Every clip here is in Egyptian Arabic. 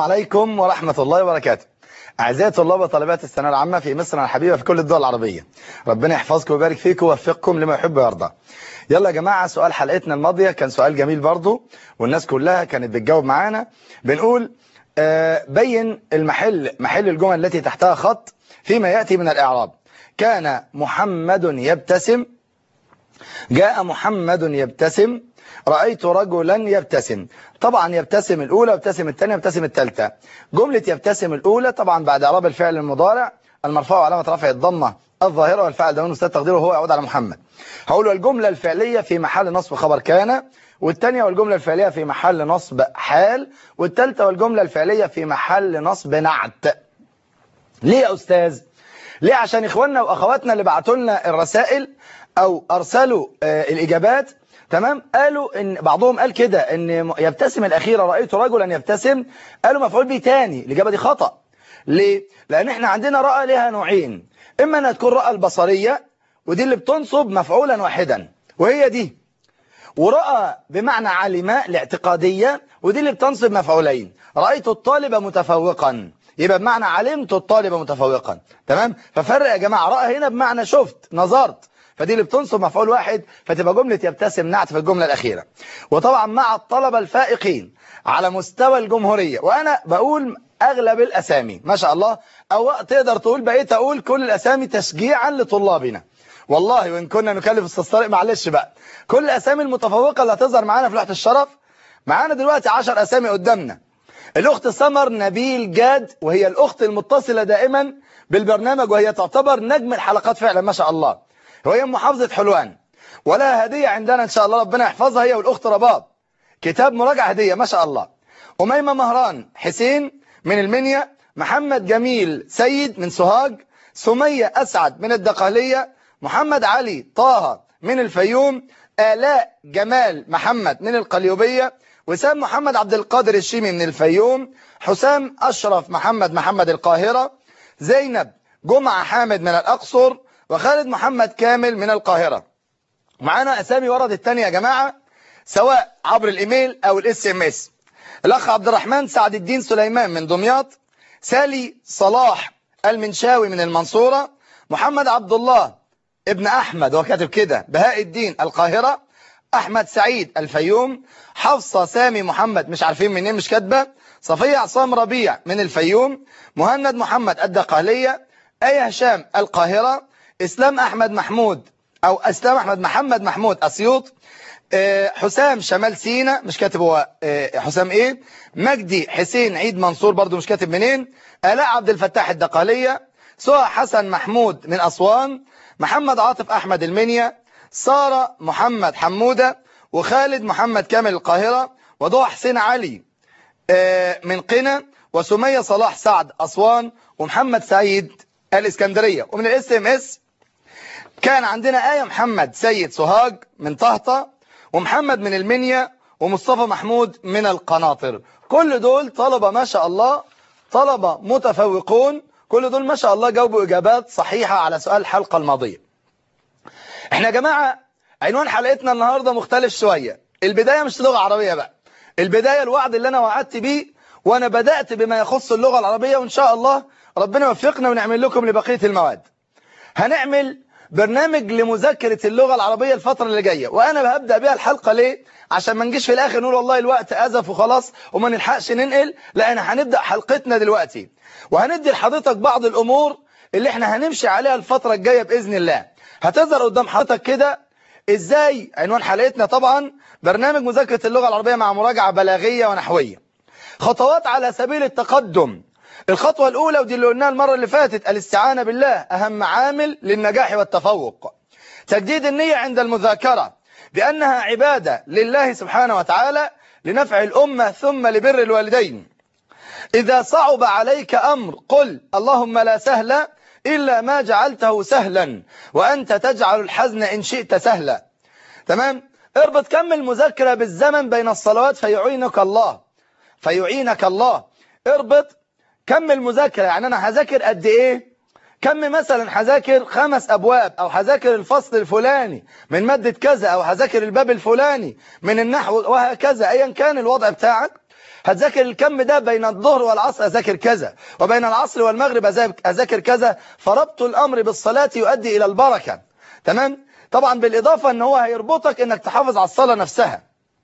عليكم ورحمة الله وبركاته أعزائي طلاب وطالبات الثانويه العامة في مصر الحبيبة في كل الدول العربية ربنا يحفظكم ويبارك فيكم ويوفقكم لما يحب ويرضى يلا يا جماعة سؤال حلقتنا الماضية كان سؤال جميل برضو والناس كلها كانت بتجاوب معانا بنقول آه بين المحل محل الجمل التي تحتها خط فيما يأتي من الإعراب كان محمد يبتسم جاء محمد يبتسم رأيت رجلا يبتسم طبعا يبتسم الأولى يبتسم الثانية يبتسم الثالثة جملة يبتسم الأولى طبعا بعد إعراب الفعل المضارع المرفوع علامة رفع الضمة الظاهرة والفاعل ده مستتر تقديره هو يعود على محمد هقول الجملة الفعلية في محل نصب خبر كان والثانية والجملة الفعلية في محل نصب حال والثالثة والجملة الفعلية في محل نصب نعت ليه يا أستاذ؟ ليه عشان إخواننا وأخواتنا اللي بعتوا لنا الرسائل أو أرسلوا آه الإجابات تمام قالوا ان بعضهم قال كده ان يبتسم الاخيره رايت رجلا يبتسم قالوا مفعول به تاني الاجابه دي خطا ليه لان احنا عندنا راى لها نوعين اما انها تكون راى البصريه ودي اللي بتنصب مفعولا واحدا وهي دي وراى بمعنى علم الاعتقاديه ودي اللي بتنصب مفعولين رايت الطالب متفوقا يبقى بمعنى علمت الطالب متفوقا تمام ففرق يا جماعه راى هنا بمعنى شفت نظرت فدي اللي بتنصب مفعول واحد فتبقى جملة يبتسم نعت في الجملة الأخيرة وطبعا مع الطلبة الفائقين على مستوى الجمهورية وأنا بقول أغلب الأسامي ما شاء الله أو تقدر تقول بقيت أقول كل الأسامي تشجيعا لطلابنا والله وإن كنا نكلف استاذ معلش بقى كل الأسامي المتفوقة اللي هتظهر معانا في لوحة الشرف معانا دلوقتي 10 أسامي قدامنا الأخت سمر نبيل جاد وهي الأخت المتصلة دائما بالبرنامج وهي تعتبر نجم الحلقات فعلا ما شاء الله وهي محافظة حلوان ولها هدية عندنا إن شاء الله ربنا يحفظها هي والأخت رباب كتاب مراجعة هدية ما شاء الله أميمة مهران حسين من المنيا محمد جميل سيد من سوهاج سمية أسعد من الدقهلية محمد علي طه من الفيوم آلاء جمال محمد من القليوبية وسام محمد عبد القادر الشيمي من الفيوم حسام أشرف محمد محمد القاهرة زينب جمعة حامد من الأقصر وخالد محمد كامل من القاهرة معانا أسامي ورد التانية يا جماعة سواء عبر الإيميل أو الاس ام اس الأخ عبد الرحمن سعد الدين سليمان من دمياط سالي صلاح المنشاوي من المنصورة محمد عبد الله ابن أحمد هو كاتب كده بهاء الدين القاهرة أحمد سعيد الفيوم حفصة سامي محمد مش عارفين منين مش كاتبة صفية عصام ربيع من الفيوم مهند محمد الدقهلية أي هشام القاهرة اسلام احمد محمود او اسلام احمد محمد محمود اسيوط حسام شمال سينا مش كاتب هو حسام ايه مجدي حسين عيد منصور برضو مش كاتب منين الاء عبد الفتاح الدقالية سهى حسن محمود من اسوان محمد عاطف احمد المنيا سارة محمد حمودة وخالد محمد كامل القاهرة وضوء حسين علي من قنا وسمية صلاح سعد اسوان ومحمد سعيد الاسكندرية ومن الاس ام اس كان عندنا آية محمد سيد سوهاج من طهطة ومحمد من المنيا ومصطفى محمود من القناطر كل دول طلبة ما شاء الله طلبة متفوقون كل دول ما شاء الله جاوبوا إجابات صحيحة على سؤال الحلقة الماضية احنا يا جماعة عنوان حلقتنا النهاردة مختلف شوية البداية مش لغة عربية بقى البداية الوعد اللي أنا وعدت بيه وأنا بدأت بما يخص اللغة العربية وإن شاء الله ربنا يوفقنا ونعمل لكم لبقية المواد هنعمل برنامج لمذاكرة اللغة العربية الفترة اللي جاية وأنا هبدأ بيها الحلقة ليه عشان ما نجيش في الآخر نقول والله الوقت أزف وخلاص وما نلحقش ننقل لا أنا هنبدأ حلقتنا دلوقتي وهندي لحضرتك بعض الأمور اللي احنا هنمشي عليها الفترة الجاية بإذن الله هتظهر قدام حضرتك كده ازاي عنوان حلقتنا طبعا برنامج مذاكرة اللغة العربية مع مراجعة بلاغية ونحوية خطوات على سبيل التقدم الخطوة الأولى ودي اللي قلناها المرة اللي فاتت الاستعانة بالله أهم عامل للنجاح والتفوق تجديد النية عند المذاكرة بأنها عبادة لله سبحانه وتعالى لنفع الأمة ثم لبر الوالدين إذا صعب عليك أمر قل اللهم لا سهل إلا ما جعلته سهلا وأنت تجعل الحزن إن شئت سهلا تمام اربط كم المذاكرة بالزمن بين الصلوات فيعينك الله فيعينك الله اربط كم المذاكرة يعني أنا هذاكر قد إيه كم مثلا هذاكر خمس أبواب أو هذاكر الفصل الفلاني من مادة كذا أو هذاكر الباب الفلاني من النحو وهكذا أيا كان الوضع بتاعك هتذاكر الكم ده بين الظهر والعصر اذاكر كذا وبين العصر والمغرب اذاكر كذا فربط الامر بالصلاة يؤدي الى البركة تمام طبعا بالاضافة ان هو هيربطك انك تحافظ على الصلاة نفسها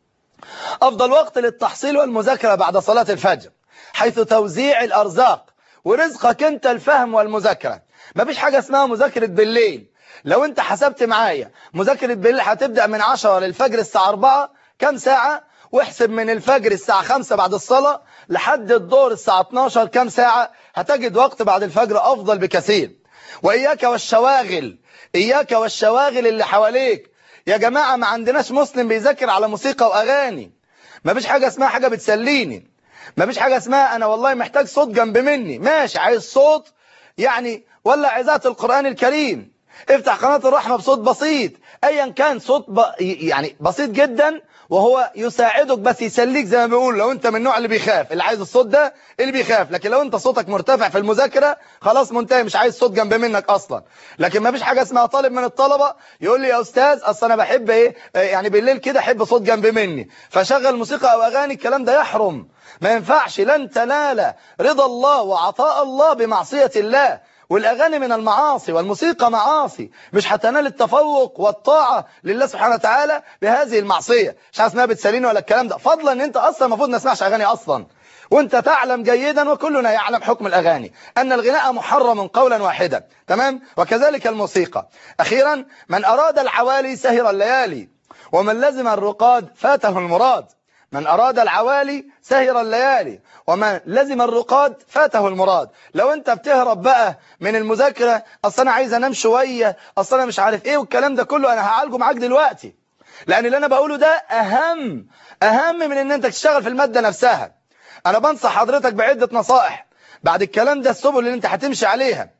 افضل وقت للتحصيل والمذاكرة بعد صلاة الفجر حيث توزيع الارزاق ورزقك انت الفهم والمذاكرة مفيش حاجة اسمها مذاكرة بالليل لو انت حسبت معايا مذاكرة بالليل هتبدأ من 10 للفجر الساعة 4 كم ساعة واحسب من الفجر الساعة 5 بعد الصلاة لحد الظهر الساعة 12 كم ساعة هتجد وقت بعد الفجر أفضل بكثير وإياك والشواغل إياك والشواغل اللي حواليك يا جماعة ما عندناش مسلم بيذاكر على موسيقى وأغاني ما فيش حاجة اسمها حاجة بتسليني ما فيش حاجة اسمها أنا والله محتاج صوت جنب مني ماشي عايز صوت يعني ولا عزات القرآن الكريم افتح قناة الرحمة بصوت بسيط ايا كان صوت ب... يعني بسيط جدا وهو يساعدك بس يسليك زي ما بيقول لو انت من النوع اللي بيخاف اللي عايز الصوت ده اللي بيخاف لكن لو انت صوتك مرتفع في المذاكرة خلاص منتهي مش عايز صوت جنب منك اصلا لكن ما فيش حاجة اسمها طالب من الطلبة يقول لي يا استاذ اصل انا بحب ايه يعني بالليل كده احب صوت جنب مني فشغل موسيقى او اغاني الكلام ده يحرم ما ينفعش لن تنال رضا الله وعطاء الله بمعصية الله والأغاني من المعاصي والموسيقى معاصي مش هتنال التفوق والطاعة لله سبحانه وتعالى بهذه المعصية مش عارف اسمها بتساليني ولا الكلام ده فضلا ان انت اصلا المفروض ما نسمعش اغاني اصلا وانت تعلم جيدا وكلنا يعلم حكم الاغاني ان الغناء محرم قولا واحدا تمام وكذلك الموسيقى اخيرا من اراد العوالي سهر الليالي ومن لزم الرقاد فاته المراد من أراد العوالي سهر الليالي ومن لزم الرقاد فاته المراد لو انت بتهرب بقى من المذاكرة اصل انا عايز انام شوية اصل انا مش عارف ايه والكلام ده كله انا هعالجه معاك دلوقتي لان اللي انا بقوله ده اهم اهم من ان انت تشتغل في المادة نفسها انا بنصح حضرتك بعدة نصائح بعد الكلام ده السبل اللي انت هتمشي عليها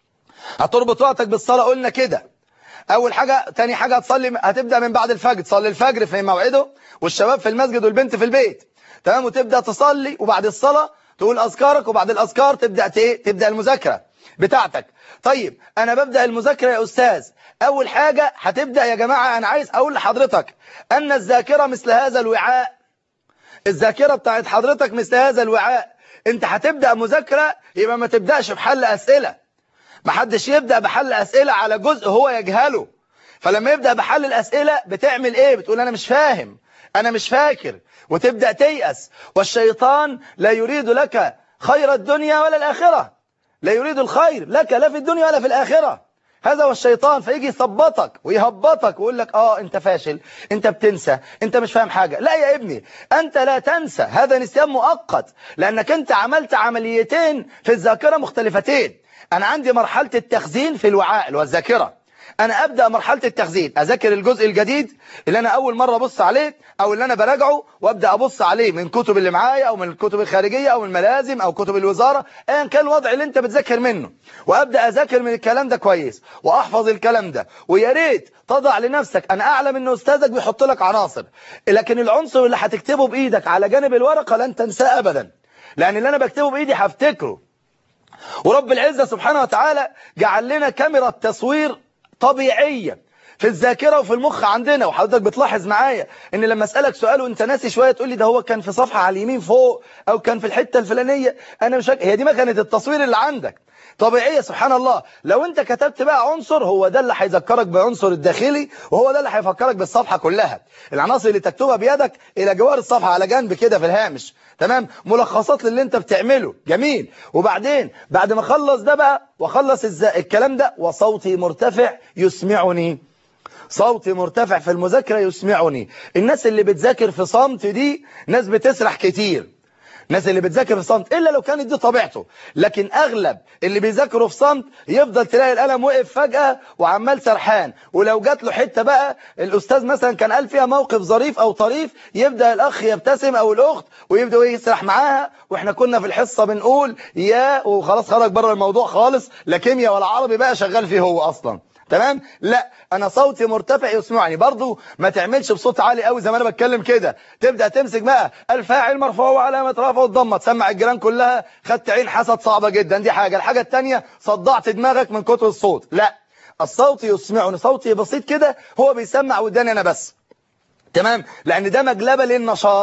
هتربط وقتك بالصلاة قلنا كده اول حاجة تاني حاجة هتصلي هتبدأ من بعد الفجر تصلي الفجر في موعده والشباب في المسجد والبنت في البيت تمام وتبدأ تصلي وبعد الصلاة تقول أذكارك وبعد الأذكار تبدأ ايه تبدأ المذاكرة بتاعتك طيب أنا ببدأ المذاكرة يا أستاذ أول حاجة هتبدأ يا جماعة أنا عايز أقول لحضرتك أن الذاكرة مثل هذا الوعاء الذاكرة بتاعت حضرتك مثل هذا الوعاء أنت هتبدأ مذاكرة يبقى ما تبدأش بحل أسئلة ما حدش يبدأ بحل أسئلة على جزء هو يجهله فلما يبدأ بحل الأسئلة بتعمل إيه بتقول أنا مش فاهم أنا مش فاكر وتبدأ تيأس والشيطان لا يريد لك خير الدنيا ولا الآخرة لا يريد الخير لك لا في الدنيا ولا في الآخرة هذا هو الشيطان فيجي يثبطك ويهبطك ويقول لك اه انت فاشل انت بتنسى انت مش فاهم حاجة لا يا ابني انت لا تنسى هذا نسيان مؤقت لانك انت عملت عمليتين في الذاكرة مختلفتين انا عندي مرحلة التخزين في الوعاء اللي هو الذاكرة انا ابدا مرحله التخزين اذاكر الجزء الجديد اللي انا اول مره ابص عليه او اللي انا براجعه وابدا ابص عليه من كتب اللي معايا او من الكتب الخارجيه او من الملازم او كتب الوزاره ايا كان الوضع اللي انت بتذاكر منه وابدا اذاكر من الكلام ده كويس واحفظ الكلام ده ويا ريت تضع لنفسك انا اعلم ان استاذك بيحط لك عناصر لكن العنصر اللي هتكتبه بايدك على جانب الورقه لن تنساه ابدا لان اللي انا بكتبه بايدي هفتكره ورب العزه سبحانه وتعالى جعل لنا كاميرا تصوير طبيعية في الذاكرة وفي المخ عندنا وحضرتك بتلاحظ معايا ان لما اسألك سؤال وانت ناسي شوية تقول لي ده هو كان في صفحة على اليمين فوق او كان في الحتة الفلانية انا مش هي دي ما كانت التصوير اللي عندك طبيعية سبحان الله لو انت كتبت بقى عنصر هو ده اللي هيذكرك بعنصر الداخلي وهو ده اللي هيفكرك بالصفحة كلها العناصر اللي تكتبها بيدك الى جوار الصفحة على جنب كده في الهامش تمام ملخصات للي انت بتعمله جميل وبعدين بعد ما اخلص ده بقى واخلص الكلام ده وصوتي مرتفع يسمعني صوتي مرتفع في المذاكرة يسمعني الناس اللي بتذاكر في صمت دي ناس بتسرح كتير الناس اللي بتذاكر في صمت إلا لو كانت دي طبيعته لكن أغلب اللي بيذاكروا في صمت يفضل تلاقي القلم وقف فجأة وعمال سرحان ولو جات له حتة بقى الأستاذ مثلا كان قال فيها موقف ظريف أو طريف يبدأ الأخ يبتسم أو الأخت ويبدأ يسرح معاها وإحنا كنا في الحصة بنقول يا وخلاص خرج بره الموضوع خالص لا كيمياء ولا عربي بقى شغال فيه هو أصلا تمام لا انا صوتي مرتفع يسمعني برضو ما تعملش بصوت عالي قوي زي ما انا بتكلم كده تبدا تمسك بقى الفاعل مرفوع وعلامه رفعه الضمه تسمع الجيران كلها خدت عين حسد صعبه جدا دي حاجه الحاجه الثانيه صدعت دماغك من كتر الصوت لا الصوت يسمعني صوتي بسيط كده هو بيسمع وداني انا بس تمام لان ده مجلبه للنشاط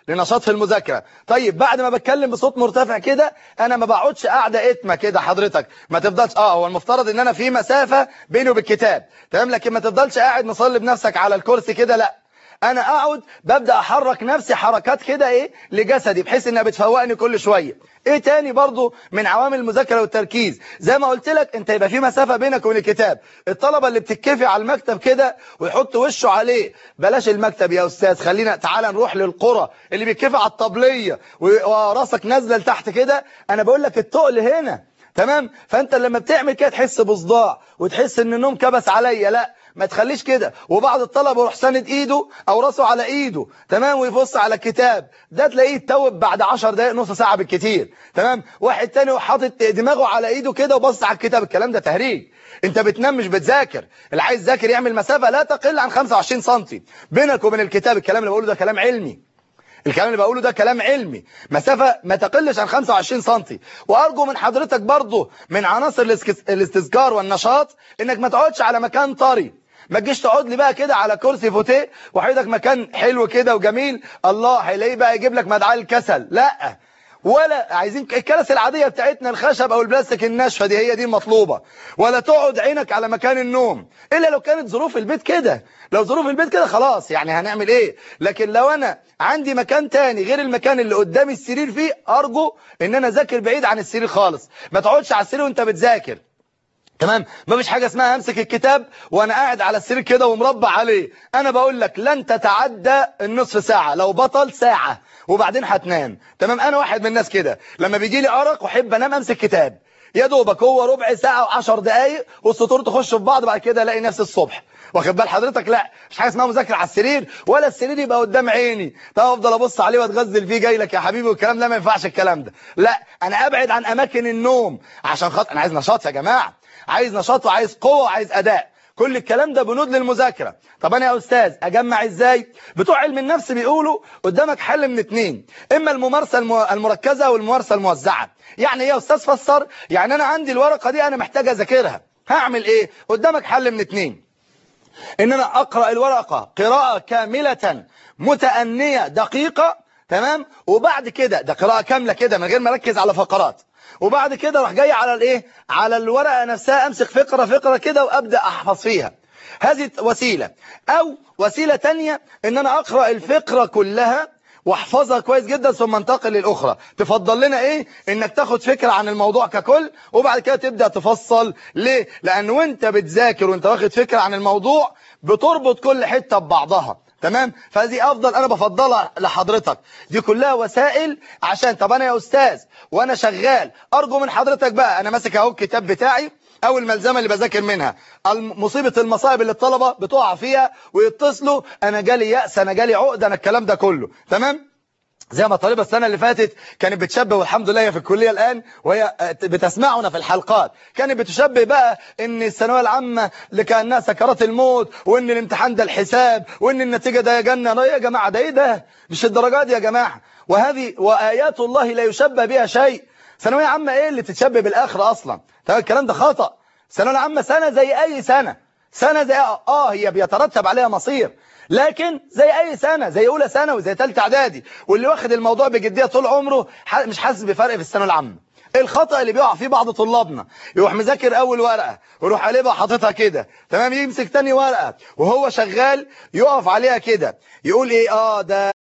لنشاط في المذاكره طيب بعد ما بتكلم بصوت مرتفع كده انا ما بقعدش قاعده اتمه كده حضرتك ما تفضلش اه هو المفترض ان انا في مسافه بيني وبين الكتاب تمام لكن ما تفضلش قاعد مصلي بنفسك على الكرسي كده لا انا اقعد ببدا احرك نفسي حركات كده ايه لجسدي بحيث انها بتفوقني كل شويه ايه تاني برضو من عوامل المذاكره والتركيز زي ما قلت لك انت يبقى في مسافه بينك وبين الكتاب الطلبه اللي بتتكفي على المكتب كده ويحط وشه عليه بلاش المكتب يا استاذ خلينا تعالى نروح للقرى اللي بيتكفي على الطبليه وراسك نازله لتحت كده انا بقول لك التقل هنا تمام فانت لما بتعمل كده تحس بصداع وتحس ان النوم كبس عليا لا ما تخليش كده وبعض الطلبه يروح ساند ايده او راسه على ايده تمام ويبص على الكتاب ده تلاقيه اتوب بعد 10 دقائق نص ساعه بالكتير تمام واحد تاني حاطط دماغه على ايده كده وبص على الكتاب الكلام ده تهريج انت بتنام مش بتذاكر اللي عايز يذاكر يعمل مسافه لا تقل عن 25 سم بينك وبين الكتاب الكلام اللي بقوله ده كلام علمي الكلام اللي بقوله ده كلام علمي مسافة ما تقلش عن 25 سم وأرجو من حضرتك برضه من عناصر الاستذكار والنشاط إنك ما تقعدش على مكان طري ما تجيش تقعد لي بقى كده على كرسي فوتيه وحيدك مكان حلو كده وجميل الله هيلاقيه بقى يجيب لك مدعاة الكسل لا ولا عايزين الكراسي العادية بتاعتنا الخشب او البلاستيك الناشفه دي هي دي المطلوبة ولا تقعد عينك على مكان النوم الا لو كانت ظروف البيت كده لو ظروف البيت كده خلاص يعني هنعمل ايه لكن لو انا عندي مكان تاني غير المكان اللي قدامي السرير فيه ارجو ان انا اذاكر بعيد عن السرير خالص ما تقعدش على السرير وانت بتذاكر تمام ما فيش حاجة اسمها امسك الكتاب وانا قاعد على السرير كده ومربع عليه انا بقول لك لن تتعدى النصف ساعة لو بطل ساعة وبعدين هتنام تمام انا واحد من الناس كده لما بيجي لي ارق واحب انام امسك كتاب يا دوبك هو ربع ساعة و10 دقايق والسطور تخش في بعض بعد كده الاقي نفسي الصبح واخد بال حضرتك لا مش حاجه اسمها مذاكره على السرير ولا السرير يبقى قدام عيني طب افضل ابص عليه واتغزل فيه جاي لك يا حبيبي والكلام ده ما ينفعش الكلام ده لا انا ابعد عن اماكن النوم عشان خاطر انا عايز نشاط يا جماعه عايز نشاط وعايز قوه وعايز اداء كل الكلام ده بنود للمذاكره طب انا يا استاذ اجمع ازاي بتوع علم النفس بيقولوا قدامك حل من اتنين اما الممارسه المركزه والممارسه الموزعه يعني ايه يا استاذ فسر يعني انا عندي الورقه دي انا محتاج اذاكرها هعمل ايه قدامك حل من اتنين ان انا اقرا الورقه قراءه كامله متانيه دقيقه تمام وبعد كده ده قراءه كامله كده من غير ما اركز على فقرات وبعد كده راح جاي على الايه على الورقه نفسها امسك فقره فقره كده وابدا احفظ فيها هذه وسيله او وسيله تانية ان انا اقرا الفقره كلها واحفظها كويس جدا ثم انتقل للاخرى تفضل لنا ايه انك تاخد فكره عن الموضوع ككل وبعد كده تبدا تفصل ليه لان وانت بتذاكر وانت واخد فكره عن الموضوع بتربط كل حته ببعضها تمام فهذه افضل انا بفضلها لحضرتك دي كلها وسائل عشان طب انا يا استاذ وانا شغال ارجو من حضرتك بقى انا ماسك اهو الكتاب بتاعي او الملزمه اللي بذاكر منها مصيبه المصائب اللي الطلبه بتقع فيها ويتصلوا انا جالي يأس انا جالي عقده انا الكلام ده كله تمام زي ما طالبة السنة اللي فاتت كانت بتشبه والحمد لله هي في الكلية الآن وهي بتسمعنا في الحلقات كانت بتشبه بقى ان الثانويه العامة اللي كأنها سكرات الموت وان الامتحان ده الحساب وان النتيجة ده يا جنة يا جماعة ده ايه ده مش الدرجات يا جماعة وهذه وآيات الله لا يشبه بها شيء ثانوية عامة ايه اللي تتشبه بالآخرة اصلا طيب الكلام ده خطأ ثانوية العامة سنة زي اي سنة سنة زي اه هي بيترتب عليها مصير لكن زي اي سنة زي اولى سنة وزي ثالثه اعدادي واللي واخد الموضوع بجدية طول عمره مش حاسس بفرق في الثانويه العامة الخطأ اللي بيقع فيه بعض طلابنا يروح مذاكر اول ورقة ويروح عليه بقى حاططها كده تمام يمسك تاني ورقة وهو شغال يقف عليها كده يقول ايه اه ده